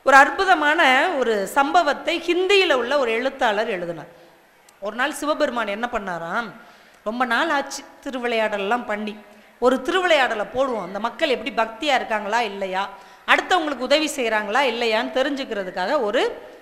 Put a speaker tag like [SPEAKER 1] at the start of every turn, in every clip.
[SPEAKER 1] ஒரு அற்புதமான ஒரு சம்பவத்தை ஹிந்தியில் உள்ள ஒரு எழுத்தாளர் எழுதினார் ஒரு நாள் சிவபெருமான் என்ன பண்ணாராம் ரொம்ப நாள் ஆச்சு திருவிளையாடல்லாம் பண்ணி ஒரு திருவிளையாடலை போடுவோம் அந்த மக்கள் எப்படி பக்தியாக இருக்காங்களா இல்லையா அடுத்தவங்களுக்கு உதவி செய்கிறாங்களா இல்லையான்னு தெரிஞ்சுக்கிறதுக்காக ஒரு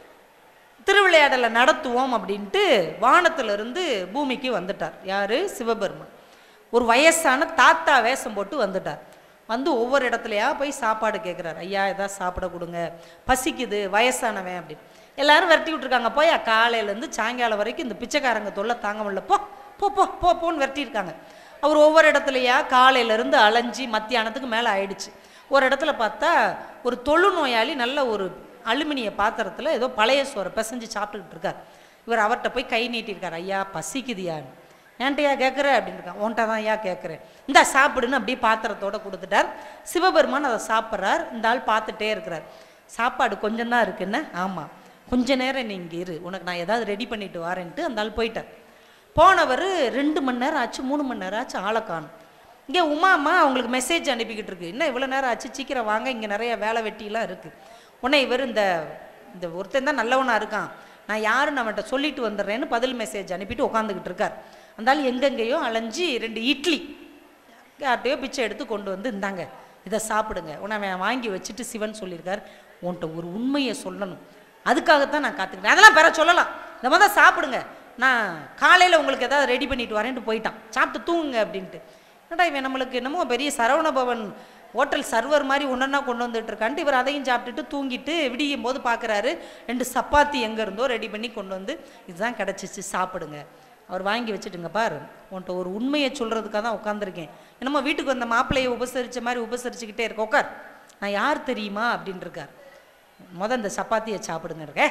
[SPEAKER 1] திருவிளையாடலை நடத்துவோம் அப்படின்ட்டு வானத்திலிருந்து பூமிக்கு வந்துட்டார் யார் சிவபெருமான் ஒரு வயசான தாத்தா வேஷம் போட்டு வந்துட்டார் வந்து ஒவ்வொரு இடத்துலையா போய் சாப்பாடு கேட்குறாரு ஐயா ஏதாவது சாப்பிட கொடுங்க பசிக்குது வயசானவன் அப்படின்னு எல்லாரும் விரட்டி விட்ருக்காங்க போய் காலையிலேருந்து சாயங்காலம் வரைக்கும் இந்த பிச்சைக்காரங்க தொல்லை தாங்க முடியல போ போ போ போ போன்னு விரட்டியிருக்காங்க அவர் ஒவ்வொரு இடத்துலையா காலையிலேருந்து அலைஞ்சி மத்தியானத்துக்கு மேலே ஆயிடுச்சு ஒரு இடத்துல பார்த்தா ஒரு தொழுநோயாளி நல்ல ஒரு அலுமினிய பாத்திரத்தில் ஏதோ பழைய சோறை பிசைஞ்சு சாப்பிட்டுக்கிட்டு இருக்கார் இவர் அவர்கிட்ட போய் கை நீட்டியிருக்கார் ஐயா பசிக்குதியான்னு ஏன்ட்டையா கேட்குற அப்படின்னு இருக்கான் உன்ட்ட தான் ஐயா கேட்குறேன் இந்தா சாப்பிடுன்னு அப்படியே பாத்திரத்தோட கொடுத்துட்டார் சிவபெருமான் அதை சாப்பிட்றார் இந்த ஆள் பார்த்துட்டே இருக்கிறார் சாப்பாடு கொஞ்சம் தான் இருக்குன்னு ஆமாம் கொஞ்ச நேரம் நீ இங்கே இரு உனக்கு நான் ஏதாவது ரெடி பண்ணிட்டு வரேன்ட்டு அந்த ஆள் போயிட்டார் போனவர் ரெண்டு மணி நேரம் ஆச்சு மூணு மணி நேரம் ஆச்சு ஆளை காணும் இங்கே உமாமா அவங்களுக்கு மெசேஜ் அனுப்பிக்கிட்டு இருக்கு இன்னும் இவ்வளோ நேரம் ஆச்சு சீக்கிரம் வாங்க இங்கே நிறைய வேலை வெட்டிலாம் இருக்குது உடனே இவர் இந்த இந்த ஒருத்தன் தான் நல்லவனாக இருக்கான் நான் யாருன்னு அவன்கிட்ட சொல்லிட்டு வந்துடுறேன்னு பதில் மெசேஜ் அனுப்பிட்டு உட்காந்துக்கிட்டு இருக்கார் அந்த ஆள் எங்கெங்கேயோ அலைஞ்சு ரெண்டு இட்லி யார்கிட்டயோ பிச்சை எடுத்து கொண்டு வந்து இந்தாங்க இதை சாப்பிடுங்க உன்னை அவன் வாங்கி வச்சுட்டு சிவன் சொல்லியிருக்கார் உன்கிட்ட ஒரு உண்மையை சொல்லணும் அதுக்காகத்தான் நான் காத்துக்கிட்டேன் அதெல்லாம் பெற சொல்லலாம் இந்த மாதிரி சாப்பிடுங்க நான் காலையில் உங்களுக்கு ஏதாவது ரெடி பண்ணிட்டு வரேன்ட்டு போயிட்டான் சாப்பிட்டு தூங்குங்க அப்படின்ட்டு என்னடா இவன் நம்மளுக்கு என்னமோ பெரிய சரவண பவன் ஹோட்டல் சர்வர் மாதிரி ஒன்றா கொண்டு வந்துட்டு இருக்கான்ட்டு இவர் அதையும் சாப்பிட்டுட்டு தூங்கிட்டு விடியும் போது பார்க்குறாரு ரெண்டு சப்பாத்தி எங்கே இருந்தோ ரெடி பண்ணி கொண்டு வந்து இதுதான் கிடச்சிச்சு சாப்பிடுங்க அவர் வாங்கி வச்சுட்டுங்க பாரு உன்கிட்ட ஒரு உண்மையை சொல்கிறதுக்காக தான் உட்காந்துருக்கேன் என்னமோ வீட்டுக்கு வந்த மாப்பிள்ளையை உபசரித்த மாதிரி உபசரிச்சுக்கிட்டே இருக்க உட்கார் நான் யார் தெரியுமா அப்படின்னு இருக்கார் முத இந்த சப்பாத்தியை சாப்பிடுங்க இருக்க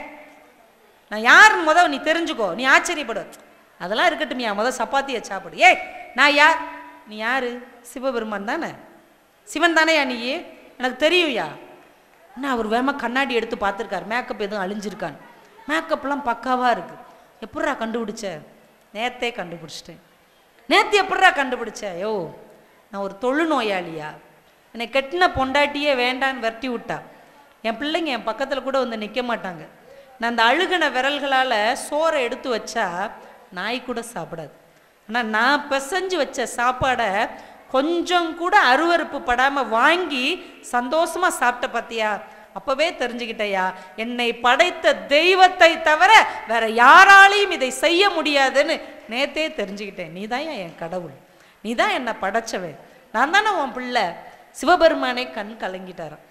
[SPEAKER 1] நான் யார் முத நீ தெரிஞ்சுக்கோ நீ ஆச்சரியப்படு அதெல்லாம் இருக்கட்டும்யா முத சப்பாத்தியை சாப்பிடு ஏய் நான் யார் நீ யாரு சிவபெருமான் தானே சிவன் தானேயா நீ எனக்கு தெரியும்யா என்ன அவர் வேகமாக கண்ணாடி எடுத்து பார்த்துருக்காரு மேக்கப் எதுவும் அழிஞ்சிருக்கான்னு மேக்கப்லாம் பக்காவாக இருக்கு எப்பட்றா கண்டுபிடிச்ச நேத்தே கண்டுபிடிச்சிட்டேன் நேத்து எப்பட்றா கண்டுபிடிச்ச யோ நான் ஒரு தொழுநோயாளியா என்னை கெட்டின பொண்டாட்டியே வேண்டான்னு விரட்டி விட்டா என் பிள்ளைங்க என் பக்கத்தில் கூட வந்து நிற்க மாட்டாங்க நான் அந்த அழுகின விரல்களால் சோறை எடுத்து வச்சா நாய் கூட சாப்பிடாது ஆனால் நான் பிசைஞ்சு வச்ச சாப்பாடை கொஞ்சம் கூட அருவருப்பு படாமல் வாங்கி சந்தோஷமாக சாப்பிட்ட பார்த்தியா அப்பவே தெரிஞ்சுக்கிட்டயா என்னை படைத்த தெய்வத்தை தவிர வேற யாராலையும் இதை செய்ய முடியாதுன்னு நேத்தே தெரிஞ்சுக்கிட்டேன் நீ தான் என் கடவுள் நீ தான் என்னை படைச்சவன் நான் தானே உன் பிள்ளை சிவபெருமானே கண் கலங்கிட்டாராம்